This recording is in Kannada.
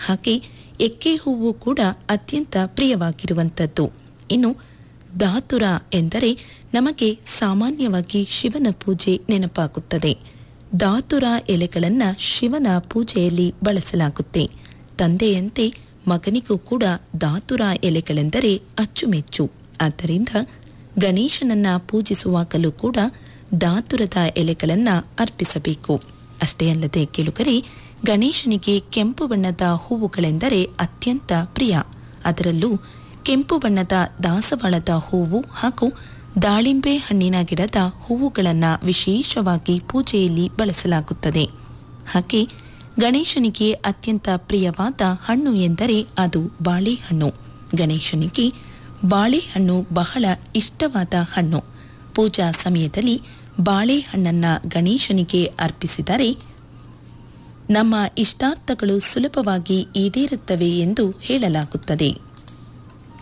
ಹಾಗೆ ಎಕ್ಕೆ ಹೂವು ಕೂಡ ಅತ್ಯಂತ ಪ್ರಿಯವಾಗಿರುವಂಥದ್ದು ಇನ್ನು ಧಾತುರ ಎಂದರೆ ನಮಗೆ ಸಾಮಾನ್ಯವಾಗಿ ಶಿವನ ಪೂಜೆ ನೆನಪಾಗುತ್ತದೆ ಧಾತುರ ಎಲೆಗಳನ್ನು ಶಿವನ ಪೂಜೆಯಲ್ಲಿ ಬಳಸಲಾಗುತ್ತೆ ತಂದೆಯಂತೆ ಮಗನಿಗೂ ಕೂಡ ಧಾತುರ ಎಲೆಗಳೆಂದರೆ ಅಚ್ಚುಮೆಚ್ಚು ಆದ್ದರಿಂದ ಗಣೇಶನನ್ನ ಪೂಜಿಸುವಾಗಲೂ ಕೂಡ ಧಾತುರದ ಎಲೆಗಳನ್ನು ಅರ್ಪಿಸಬೇಕು ಅಷ್ಟೇ ಅಲ್ಲದೆ ಕೇಳುಗರೆ ಗಣೇಶನಿಗೆ ಕೆಂಪು ಬಣ್ಣದ ಹೂವುಗಳೆಂದರೆ ಅತ್ಯಂತ ಪ್ರಿಯ ಅದರಲ್ಲೂ ಕೆಂಪು ಬಣ್ಣದ ದಾಸವಾಳದ ಹೂವು ಹಾಗೂ ದಾಳಿಂಬೆ ಹಣ್ಣಿನ ಗಿಡದ ಹೂವುಗಳನ್ನು ವಿಶೇಷವಾಗಿ ಪೂಜೆಯಲ್ಲಿ ಬಳಸಲಾಗುತ್ತದೆ ಹಾಗೆ ಗಣೇಶನಿಗೆ ಅತ್ಯಂತ ಪ್ರಿಯವಾದ ಹಣ್ಣು ಎಂದರೆ ಅದು ಬಾಳೆಹಣ್ಣು ಗಣೇಶನಿಗೆ ಬಾಳೆಹಣ್ಣು ಬಹಳ ಇಷ್ಟವಾದ ಹಣ್ಣು ಪೂಜಾ ಸಮಯದಲ್ಲಿ ಬಾಳೆಹಣ್ಣನ್ನ ಗಣೇಶನಿಗೆ ಅರ್ಪಿಸಿದರೆ ನಮ್ಮ ಇಷ್ಟಾರ್ಥಗಳು ಸುಲಭವಾಗಿ ಈಡೇರುತ್ತವೆ ಎಂದು ಹೇಳಲಾಗುತ್ತದೆ